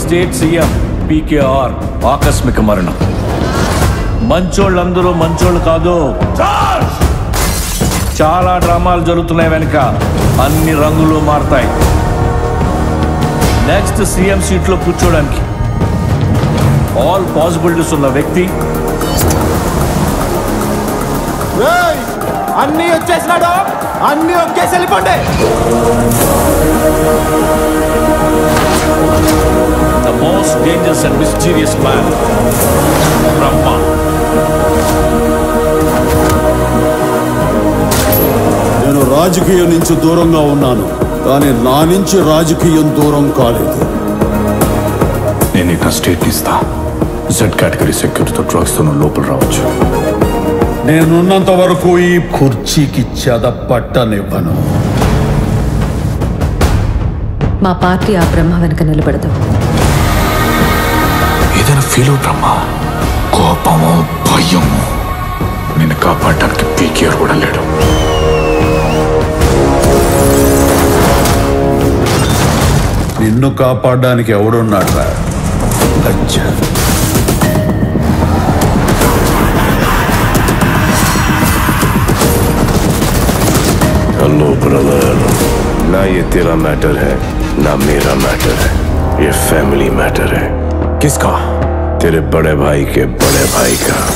state CM PKR ఆకస్మిక మరణం మంచోళ్ళందరూ మంచోళ్ళు కాదు చాలా డ్రామాలు జరుగుతున్నాయి వెనుక అన్ని రంగులు మారుతాయి నెక్స్ట్ సీఎం సీట్లో కూర్చోడానికి ఆల్ పాసిబిలిటీస్ ఉన్న వ్యక్తి అన్ని వచ్చేసినాడు అన్ని ఒకేసి వెళ్ళిపోండి the most dangerous and mysterious man Brahma నేను రాజకీయం నుంచి దూరంగా ఉన్నాను కానీ నా నుంచి రాజకీయం దూరం కాలేదు నేను ఇక స్టేట్ ఇస్తా జెడ్ కేటగిరీ సెక్యూరిటీతో డ్రగ్స్ తో నువ్వు లోపల రావచ్చు నేనున్నంత వరకు ఈ కుర్చీకి చెద పట్టనివ్వను మా పార్టీ ఆ బ్రహ్మ వెనక నిలబడదు ఏదైనా ఫీల్ అవుతామా కోపము భయము నేను కాపాడడానికి పీకేఆర్ కూడా లేడు నిన్ను కాపాడడానికి ఎవడున్నాడు రా లజ్జ हेलो ब्रदर ना ये तेरा मैटर है ना मेरा मैटर है ये फैमिली मैटर है किसका तेरे बड़े भाई के बड़े भाई का